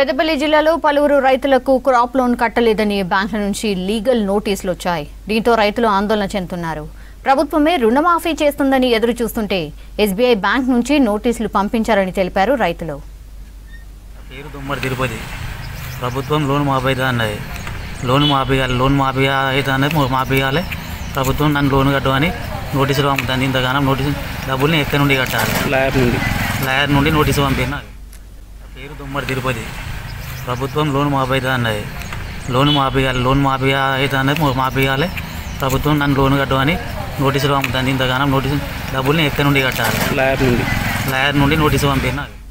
పెద్దపల్లి జిల్లాలో పలువురు రైతులకు క్రాప్ లోన్ కట్టలేదని బ్యాంకుల నుంచి లీగల్ నోటీసులు వచ్చాయి దీంతో రైతులు ఆందోళన చెందుతున్నారు ప్రభుత్వమే రుణమాఫీ చేస్తుందని ఎదురు చూస్తుంటే ఎస్బీఐ బ్యాంక్ నుంచి నోటీసులు పంపించారని తెలిపారు రైతులు పేరు దుమ్మడి తిరుపతి ప్రభుత్వం లోన్ మాఫీ అవుతుంది అన్నది లోన్ మాఫీ కావాలి లోన్ మాఫీ అవుతుంది అన్నది మాఫీ కావాలి ప్రభుత్వం నన్ను లోన్ కట్టమని నోటీసులు పంపుతుంది ఇంతగానం నోటీసు డబ్బుల్ని ఎక్కడి నుండి కట్టాలి లాయర్ నుండి లాయర్ నుండి నోటీసు పంపిన పేరు దుమ్మడి తిరుపతి ప్రభుత్వం లోన్ మాఫీ అవుతుంది అన్నది లోన్ మాఫీ కావాలి లోన్ మాఫీ అవుతుంది అన్నది మాఫీ కావాలి ప్రభుత్వం నన్ను లోన్ కట్టమని నోటీసులు పంపుతుంది ఇంతగానం నోటీసు డబ్బుల్ని ఎక్కడి నుండి కట్టాలి లాయర్ నుండి లాయర్ నుండి నోటీసు పంపిన